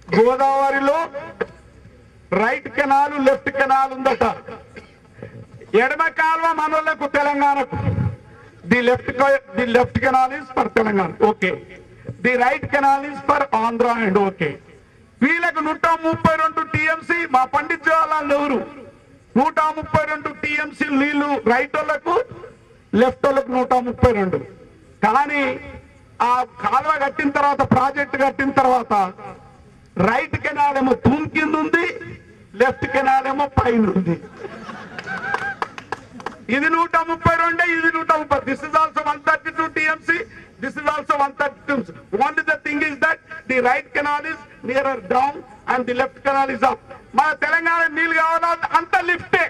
గోదావరిలో right canal left canal ఉందట ఎడమ కాలువ మనోళ్లకు తెలంగాణకు the left the left canal is for Telangana okay the right canal is for Andhra and okay వీళ్ళకు నూట ముప్పై రెండు టీఎంసీ మా పండిత్ జవహర్లాల్ నెహ్రూ నూట ముప్పై రెండు టీఎంసీ నీళ్లు రైట్ వాళ్ళకు లెఫ్ట్ వాళ్ళకు నూట ముప్పై రెండు కానీ ఆ కాలువ కట్టిన తర్వాత ప్రాజెక్ట్ కట్టిన తర్వాత రైట్ కెనాల్ ఏమో తూమ్ కింద ఉంది లెఫ్ట్ కెనాల్ ఏమో పైన ఉంది ఇది నూట ముప్పై రెండే ఇది నూట ముప్పై this is also one thirty two TMC this is also one thirty two only the thing is that the right canal is nearer down and the left canal is up మన తెలంగాణ నీళ్ళు కావాలా అంత లిఫ్టే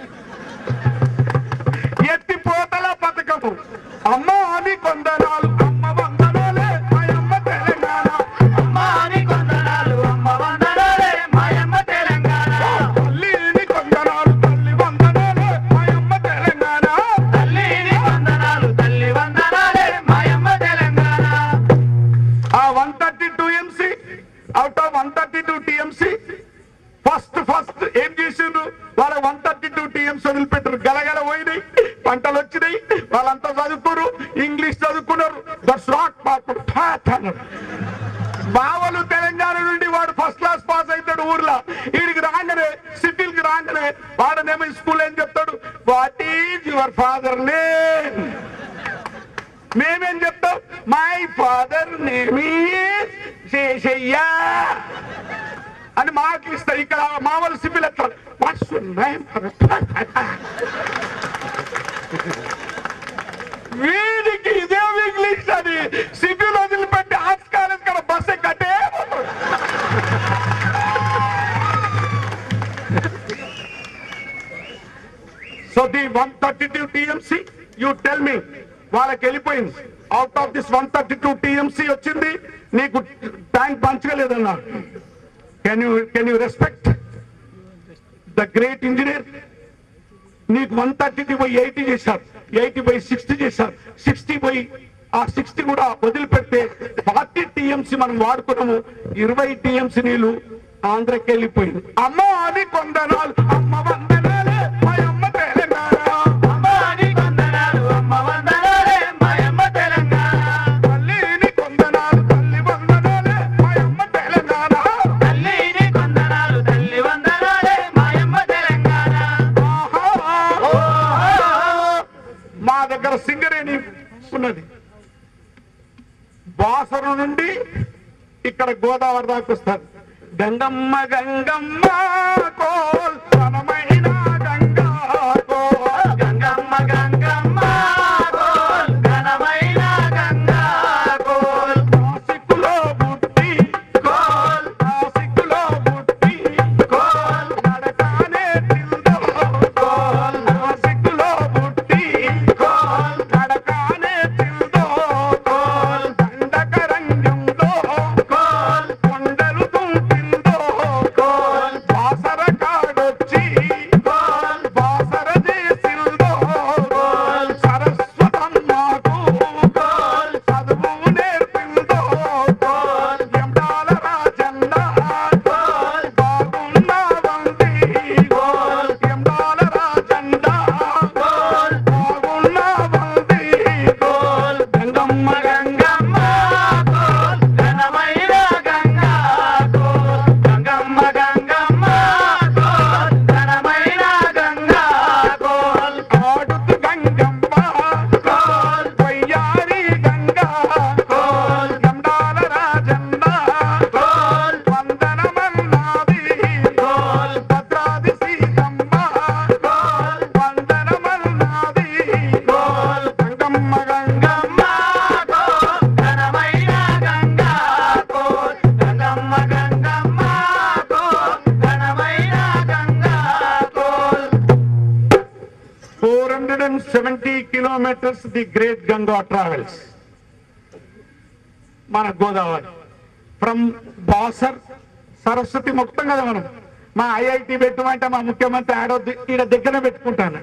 ఎత్తిపోతల పథకము అమ్మ అని కొందనాలు అమ్మ వందనాలే అమ్మ తెలంగాణ అమ్మ అని కొందనాలు అమ్మ వందనాలే మాయమ్మ తెలంగాణ తల్లిని కొందనాలు తల్లి వందనాలే అమ్మ తెలంగాణ తల్లిని వందనాలు తల్లి వందనాలే మాయమ్మ తెలంగాణ ఆ one thirty two MC out of one thirty two TMC first first ఏం చేసిండ్రు వాళ్ళ వన్ థర్టీ టూ టీఎంసీ వదిలిపెట్టారు గలగల పోయినాయి పంటలు వచ్చినాయి వాళ్ళంతా చదువుకోరు ఇంగ్లీష్ చదువుకున్నారు దట్స్ నాట్ పాపర్ అన్నారు బావలు తెలంగాణ నుండి వాడు ఫస్ట్ క్లాస్ పాస్ అవుతాడు ఊర్లో వీడికి రాగానే సిటీకి రాగానే వాడనేమో స్కూల్ ఏం చెప్తాడు what is your father name మేమేం చెప్తాం మై ఫాదర్ నేమ్ శేషయ్య అని మాకు ఇస్తారు ఇక్కడ మామూలు సిపిల్ ఎత్తారు వాట్స్ నేమ్ వీడికి ఇదే ఇంగ్లీష్ అని సిపిల్ వదిలిపెట్టి ఆర్ట్స్ కాలేజ్ కదా బస్ ఎక్కటే so the one thirty two TMC you tell me వాళ్ళకి వెళ్ళిపోయింది out of this one thirty two TMC వచ్చింది నీకు ట్యాంక్ పంచగలేదన్నా can you can you respect the great engineer నీకు వన్ థర్టీకి పోయి ఎయిటీ చేశారు ఎయిటీ బై సిక్స్టీ చేశారు సిక్స్టీ పోయి ఆ సిక్స్టీ కూడా వదిలిపెడితే ఫార్టీ టీఎంసీ మనం వాడుకున్నాము ఇరవై టీఎంసీ నీళ్లు ఆంధ్రకి వెళ్ళిపోయింది అమ్మ అని కొందనాలు అమ్మ వందనాలే మా అమ్మ తెలంగాణ అమ్మ అని కొందనాలు అమ్మ వందనాలే మాయమ్మ తెలంగాణ తల్లిని కొందనాలు తల్లి వందనాలే మా అమ్మ తెలంగాణ తల్లిని కొందనాలు తల్లి వందనాలే మాయమ్మ తెలంగాణ ఆహా. ఓహో మా దగ్గర సింగరేణి ఉన్నది బాసరు నుండి ఇక్కడ గోదావరి దాకా వస్తారు గంగమ్మ గంగమ్మ కోల్ ఘనమైన గంగా కోల్ గంగమ్మ గంగమ్మ గోల్ ఘనమైన గంగా గోల్ నాసిక్కులో బుట్టి గోల్ నాసిక్కులో బుట్టి గోల్ నడకానే తిల్దో గోల్ నాసిక్కులో బుట్టి గోల్ నడకానే తిల్దో గోల్ దండకరంగంలో గోల్ కొండలు తుంపిందో గోల్ బాసర కాడొచ్చి గోల్ బాసర చేసిందో గోల్ సరస్వతమ్మకు గోల్ చదువు నేర్పిందో గోల్ ఎండాల రాజన్న గోల్ బాగున్నావంది గోల్ ఎండాల రాజన్న గోల్ బాగున్నావంది గోల్ గంగమ్మ గంగమ్మ గోల్ ఘనమైన గంగా గోల్ గంగమ్మ గంగమ్మ గోల్ ఘనమైన గంగా గోల్ ఆడుతు గంగమ్మ గోల్ వయ్యారి గంగా గోల్ గండాల రాజన్న గోల్ వందనమన్నాది గోల్ భద్రాది సీతమ్మ గోల్ వందనమన్నాది గోల్ గంగమ్మ గంగ గంగమ్మ గోల్ ఘనమైన గంగా గోల్ గంగమ్మ గంగమ్మ గోల్ ఘనమైన గంగా గోల్ four hundred and seventy kilometres the great Ganga travels మన గోదావరి ఫ్రమ్ బాసర్ సరస్వతి మొత్తం కదా మనం మా ఐఐటి పెట్టమంటే మా ముఖ్యమంత్రి ఆడొద్దు ఈడ దగ్గర పెట్టుకుంటాను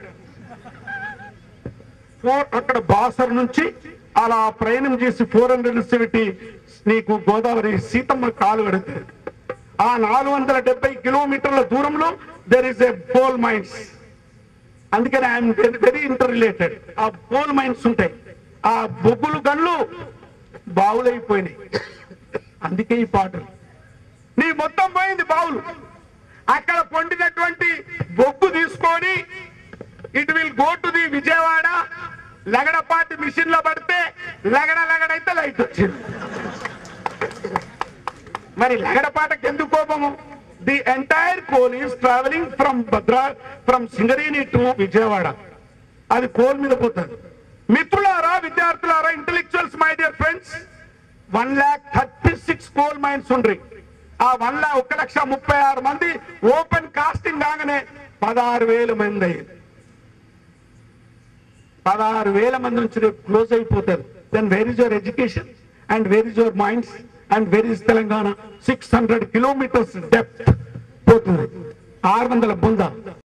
ఫోర్ అక్కడ బాసర్ నుంచి అలా ప్రయాణం చేసి ఫోర్ హండ్రెడ్ సెవెంటీ నీకు గోదావరి సీతమ్మ కాలు పెడుతుంది ఆ నాలుగు వందల డెబ్బై కిలోమీటర్ల దూరంలో there is a coal mines అందుకని ఐఎమ్ వెరీ ఇంటర్ రిలేటెడ్ ఆ కోల్ మైన్స్ ఉంటాయి ఆ బొగ్గులు గన్లు బావులైపోయినాయి అందుకే ఈ పాటలు నీ మొత్తం పోయింది బావులు అక్కడ పొండినటువంటి బొగ్గు తీసుకొని it will go to the Vijayawada Lagadapati mission లో పడితే లగడ లగడైతే లైట్ వచ్చింది మరి లగడపాటకి ఎందుకు కోపము the entire coal is travelling from Bhadra from Singareni to Vijayawada అది కోల్ మీద పోతుంది మిత్రులారా విద్యార్థులారా intellectuals my dear friends one lakh thirty six coal mines ఉండ్రి ఆ వన్ ల్యాక్ ఒక లక్ష ముప్పై ఆరు మంది ఓపెన్ కాస్టింగ్ కాగానే పదహారు వేల మంది అయ్యింది పదహారు వేల మంది నుంచి రేపు క్లోజ్ అయిపోతారు then where is your education and where is your minds and where is Telangana six hundred kilometres depth పోతుంది ఆరు వందల బొంద